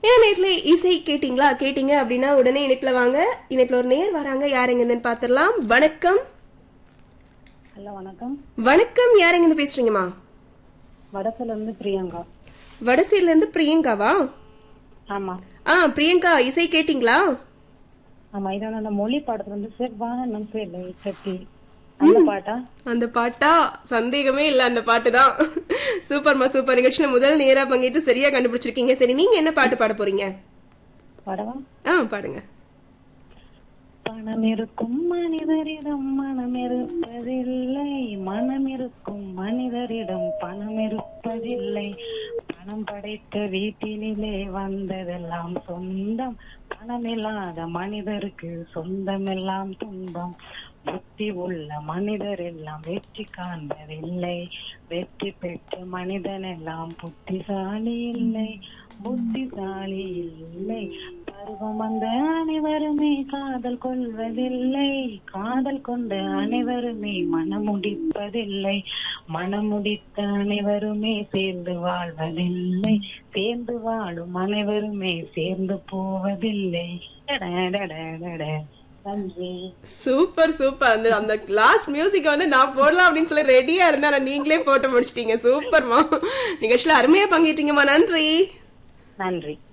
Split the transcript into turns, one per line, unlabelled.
ஏன் நேர்ல இசை கேட்டீங்களா கேட்டீங்க அப்படின்னா உடனே இணைப்புல வாங்க இணைப்புல ஒரு நேர் வராங்க யார் எங்கன்னு பாத்திரலாம் வணக்கம்
ஹலோ வணக்கம்
வணக்கம் யார் எங்க பேசுறீங்கம்மா
வடக்குல இருந்து பிரியங்கா
வடசேரில இருந்து பிரியங்காவா
ஆமா
ஆ பிரியங்கா இசை கேட்டீங்களா
ஆமா இதான அந்த மொழி பாடத்துல வந்து செவ்வானம் சேலை கட்டி அந்த பாட்டா
அந்த பாட்டா சந்தேகமே இல்ல அந்த பாட்டு தான் சூப்பர்மா சூப்பர் நிகழ்ச்சியில முதல் நேரா பங்கேற்று சரியா கண்டுபிடிச்சிருக்கீங்க சரி நீங்க என்ன பாட்டு பாட போறீங்க
பாடவா
ஆ பாடுங்க
பணம் இருக்கும் மனிதரிடம் மனம் இருப்பதில்லை மனம் இருக்கும் மனிதரிடம் பணம் இருப்பதில்லை பணம் படைத்த வீட்டினிலே வந்ததெல்லாம் சொந்தம் பணமில்லாத மனிதருக்கு சொந்தமெல்லாம் துன்பம் புத்தி உள்ள மனிதர் எல்லாம் வெற்றி காண்பதில்லை வெற்றி பெற்ற மனிதன் எல்லாம் புத்திசாலி இல்லை புத்திசாலி இல்லை பருவம் வந்த அனைவருமே காதல் கொள்வதில்லை காதல் கொண்ட அனைவருமே மனமுடிப்பதில்லை மனமுடித்த அனைவருமே சேர்ந்து வாழ்வதில்லை சேர்ந்து வாழும் அனைவருமே சேர்ந்து போவதில்லை டடடடடட. நன்றி
சூப்பர் சூப்பர் அந்த அந்த லாஸ்ட் மியூசிக் வந்து நான் போடலாம் அப்படின்னு சொல்லி ரெடியா இருந்தேன் ஆனா நீங்களே போட்டு முடிச்சிட்டீங்க சூப்பர்மா நிகழ்ச்சியில அருமையா பங்கேற்றீங்கம்மா நன்றி
நன்றி